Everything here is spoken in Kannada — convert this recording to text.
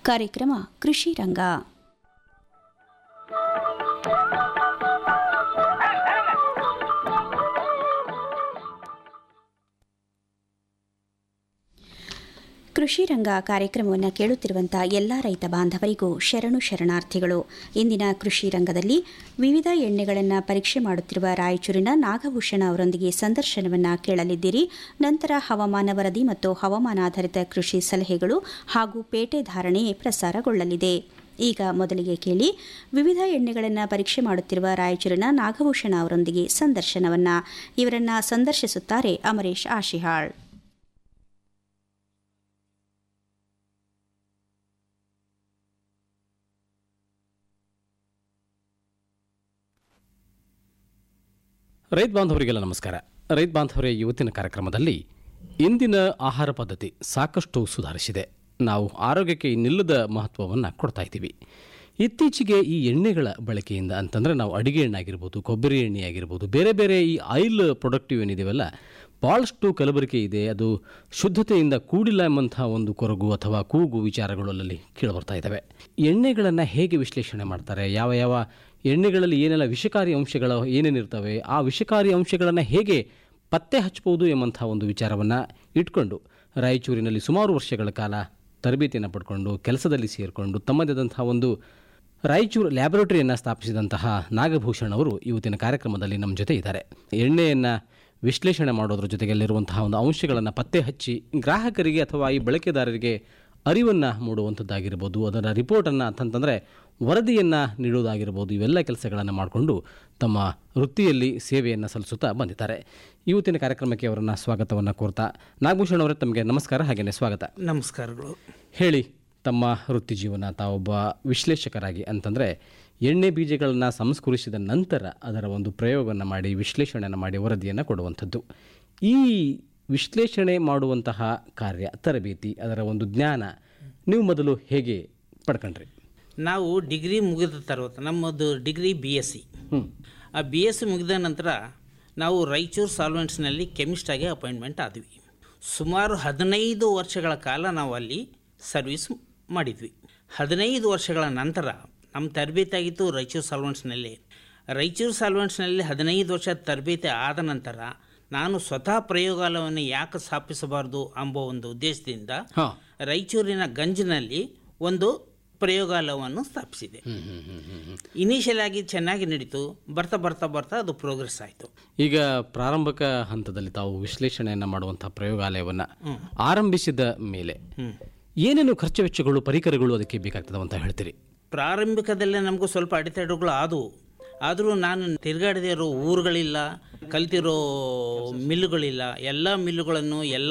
ಕಾರ್ಯಕ್ರಮ ಕೃಷಿ ರಂಗ ಕೃಷಿ ರಂಗ ಕಾರ್ಯಕ್ರಮವನ್ನು ಕೇಳುತ್ತಿರುವಂಥ ಎಲ್ಲ ರೈತ ಬಾಂಧವರಿಗೂ ಶರಣು ಶರಣಾರ್ಥಿಗಳು ಇಂದಿನ ಕೃಷಿ ರಂಗದಲ್ಲಿ ವಿವಿಧ ಎಣ್ಣೆಗಳನ್ನು ಪರೀಕ್ಷೆ ಮಾಡುತ್ತಿರುವ ರಾಯಚೂರಿನ ನಾಗಭೂಷಣ ಅವರೊಂದಿಗೆ ಸಂದರ್ಶನವನ್ನು ಕೇಳಲಿದ್ದೀರಿ ನಂತರ ಹವಾಮಾನ ವರದಿ ಮತ್ತು ಹವಾಮಾನಾಧಾರಿತ ಕೃಷಿ ಸಲಹೆಗಳು ಹಾಗೂ ಪೇಟೆ ಧಾರಣೆ ಪ್ರಸಾರಗೊಳ್ಳಲಿದೆ ಈಗ ಮೊದಲಿಗೆ ಕೇಳಿ ವಿವಿಧ ಎಣ್ಣೆಗಳನ್ನು ಪರೀಕ್ಷೆ ಮಾಡುತ್ತಿರುವ ರಾಯಚೂರಿನ ನಾಗಭೂಷಣ ಅವರೊಂದಿಗೆ ಸಂದರ್ಶನವನ್ನು ಇವರನ್ನು ಸಂದರ್ಶಿಸುತ್ತಾರೆ ಅಮರೇಶ್ ಆಶಿಹಾಳ್ ರೈತ ಬಾಂಧವರಿಗೆಲ್ಲ ನಮಸ್ಕಾರ ರೈತ ಬಾಂಧವರೇ ಇವತ್ತಿನ ಕಾರ್ಯಕ್ರಮದಲ್ಲಿ ಇಂದಿನ ಆಹಾರ ಪದ್ಧತಿ ಸಾಕಷ್ಟು ಸುಧಾರಿಸಿದೆ ನಾವು ಆರೋಗ್ಯಕ್ಕೆ ಇನ್ನಿಲ್ಲದ ಮಹತ್ವವನ್ನು ಕೊಡ್ತಾ ಇದ್ದೀವಿ ಇತ್ತೀಚೆಗೆ ಈ ಎಣ್ಣೆಗಳ ಬಳಕೆಯಿಂದ ಅಂತಂದರೆ ನಾವು ಅಡಿಗೆ ಎಣ್ಣೆ ಆಗಿರ್ಬೋದು ಕೊಬ್ಬರಿ ಎಣ್ಣೆ ಆಗಿರ್ಬೋದು ಬೇರೆ ಬೇರೆ ಈ ಆಯಿಲ್ ಪ್ರೊಡಕ್ಟಿವ್ ಏನಿದೆವಲ್ಲ ಭಾಳಷ್ಟು ಕಲಬೆರಕೆ ಇದೆ ಅದು ಶುದ್ಧತೆಯಿಂದ ಕೂಡಿಲ್ಲ ಎಂಬಂಥ ಒಂದು ಕೊರಗು ಅಥವಾ ಕೂಗು ವಿಚಾರಗಳು ಅಲ್ಲಲ್ಲಿ ಕೇಳಿಬರ್ತಾ ಇದ್ದಾವೆ ಎಣ್ಣೆಗಳನ್ನು ಹೇಗೆ ವಿಶ್ಲೇಷಣೆ ಮಾಡ್ತಾರೆ ಯಾವ ಯಾವ ಎಣ್ಣೆಗಳಲ್ಲಿ ಏನೆಲ್ಲ ವಿಷಕಾರಿ ಅಂಶಗಳು ಏನೇನಿರ್ತವೆ ಆ ವಿಷಕಾರಿ ಅಂಶಗಳನ್ನು ಹೇಗೆ ಪತ್ತೆ ಹಚ್ಚಬಹುದು ಎಂಬಂಥ ಒಂದು ವಿಚಾರವನ್ನು ಇಟ್ಕೊಂಡು ರಾಯಚೂರಿನಲ್ಲಿ ಸುಮಾರು ವರ್ಷಗಳ ಕಾಲ ತರಬೇತಿಯನ್ನು ಪಡ್ಕೊಂಡು ಕೆಲಸದಲ್ಲಿ ಸೇರಿಕೊಂಡು ತಮ್ಮದಾದಂಥ ಒಂದು ರಾಯಚೂರು ಲ್ಯಾಬೊರೇಟರಿಯನ್ನು ಸ್ಥಾಪಿಸಿದಂತಹ ನಾಗಭೂಷಣ್ ಅವರು ಇವತ್ತಿನ ಕಾರ್ಯಕ್ರಮದಲ್ಲಿ ನಮ್ಮ ಜೊತೆ ಇದ್ದಾರೆ ಎಣ್ಣೆಯನ್ನು ವಿಶ್ಲೇಷಣೆ ಮಾಡೋದ್ರ ಜೊತೆಗಲ್ಲಿರುವಂತಹ ಒಂದು ಅಂಶಗಳನ್ನು ಪತ್ತೆ ಹಚ್ಚಿ ಗ್ರಾಹಕರಿಗೆ ಅಥವಾ ಈ ಬಳಕೆದಾರರಿಗೆ ಅರಿವನ್ನು ಮೂಡುವಂಥದ್ದಾಗಿರ್ಬೋದು ಅದರ ರಿಪೋರ್ಟನ್ನು ಅಂತಂತಂದರೆ ವರದಿಯನ್ನು ನೀಡುವುದಾಗಿರ್ಬೋದು ಇವೆಲ್ಲ ಕೆಲಸಗಳನ್ನು ಮಾಡಿಕೊಂಡು ತಮ್ಮ ವೃತ್ತಿಯಲ್ಲಿ ಸೇವೆಯನ್ನು ಸಲ್ಲಿಸುತ್ತಾ ಬಂದಿದ್ದಾರೆ ಇವತ್ತಿನ ಕಾರ್ಯಕ್ರಮಕ್ಕೆ ಅವರನ್ನು ಸ್ವಾಗತವನ್ನು ಕೋರ್ತಾ ನಾಗಭೂಷಣ್ ಅವರೇ ತಮಗೆ ನಮಸ್ಕಾರ ಹಾಗೆಯೇ ಸ್ವಾಗತ ನಮಸ್ಕಾರಗಳು ಹೇಳಿ ತಮ್ಮ ವೃತ್ತಿ ಜೀವನ ತಾವೊಬ್ಬ ವಿಶ್ಲೇಷಕರಾಗಿ ಅಂತಂದರೆ ಎಣ್ಣೆ ಬೀಜಗಳನ್ನು ಸಂಸ್ಕರಿಸಿದ ನಂತರ ಅದರ ಒಂದು ಪ್ರಯೋಗವನ್ನು ಮಾಡಿ ವಿಶ್ಲೇಷಣೆಯನ್ನು ಮಾಡಿ ವರದಿಯನ್ನು ಕೊಡುವಂಥದ್ದು ಈ ವಿಶ್ಲೇಷಣೆ ಮಾಡುವಂತಹ ಕಾರ್ಯ ತರಬೇತಿ ಅದರ ಒಂದು ಜ್ಞಾನ ನೀವು ಮೊದಲು ಹೇಗೆ ಪಡ್ಕೊಂಡ್ರಿ ನಾವು ಡಿಗ್ರಿ ಮುಗಿದ తర్వాత ನಮ್ಮದು ಡಿಗ್ರಿ ಬಿ ಎಸ್ ಸಿ ಆ ಬಿ ಎಸ್ ಸಿ ಮುಗಿದ ನಂತರ ನಾವು ರಾಯಚೂರು ಸಾಲ್ವೆಂಟ್ಸ್ನಲ್ಲಿ ಕೆಮಿಸ್ಟಾಗಿ ಅಪಾಯಿಂಟ್ಮೆಂಟ್ ಆದ್ವಿ ಸುಮಾರು ಹದಿನೈದು ವರ್ಷಗಳ ಕಾಲ ನಾವು ಅಲ್ಲಿ ಸರ್ವಿಸ್ ಮಾಡಿದ್ವಿ ಹದಿನೈದು ವರ್ಷಗಳ ನಂತರ ನಮ್ಮ ತರಬೇತಿ ಆಗಿತ್ತು ರಾಯಚೂರು ಸಾಲ್ವೆಂಟ್ಸ್ನಲ್ಲಿ ರಾಯಚೂರು ಸಾಲ್ವೆಂಟ್ಸ್ನಲ್ಲಿ ಹದಿನೈದು ವರ್ಷ ತರಬೇತಿ ಆದ ನಂತರ ನಾನು ಸ್ವತಃ ಪ್ರಯೋಗಾಲಯವನ್ನು ಯಾಕೆ ಸ್ಥಾಪಿಸಬಾರ್ದು ಎಂಬ ಒಂದು ಉದ್ದೇಶದಿಂದ ಹಾಂ ರಾಯಚೂರಿನ ಗಂಜಿನಲ್ಲಿ ಒಂದು ಪ್ರಯೋಗಾಲಯವನ್ನು ಸ್ಥಾಪಿಸಿದೆ ಇನಿಷಿಯಲ್ ಆಗಿ ಚೆನ್ನಾಗಿ ನಡೀತು ಬರ್ತಾ ಬರ್ತಾ ಬರ್ತಾ ಅದು ಪ್ರೋಗ್ರೆಸ್ ಆಯಿತು ಈಗ ಪ್ರಾರಂಭಿಕ ಹಂತದಲ್ಲಿ ತಾವು ವಿಶ್ಲೇಷಣೆಯನ್ನು ಮಾಡುವಂತಹ ಪ್ರಯೋಗಾಲಯವನ್ನು ಆರಂಭಿಸಿದ ಮೇಲೆ ಏನೇನು ಖರ್ಚು ವೆಚ್ಚಗಳು ಪರಿಕರಗಳು ಅದಕ್ಕೆ ಬೇಕಾಗ್ತದೆ ಅಂತ ಹೇಳ್ತೀರಿ ಪ್ರಾರಂಭಿಕದಲ್ಲೇ ನಮಗೂ ಸ್ವಲ್ಪ ಅಡೆತಡೆಗಳು ಆದವು ಆದರೂ ನಾನು ತಿರುಗಾಡದೇ ಇರೋ ಊರುಗಳಿಲ್ಲ ಕಲ್ತಿರೋ ಮಿಲ್ಲುಗಳಿಲ್ಲ ಎಲ್ಲ ಮಿಲ್ಲುಗಳನ್ನು ಎಲ್ಲ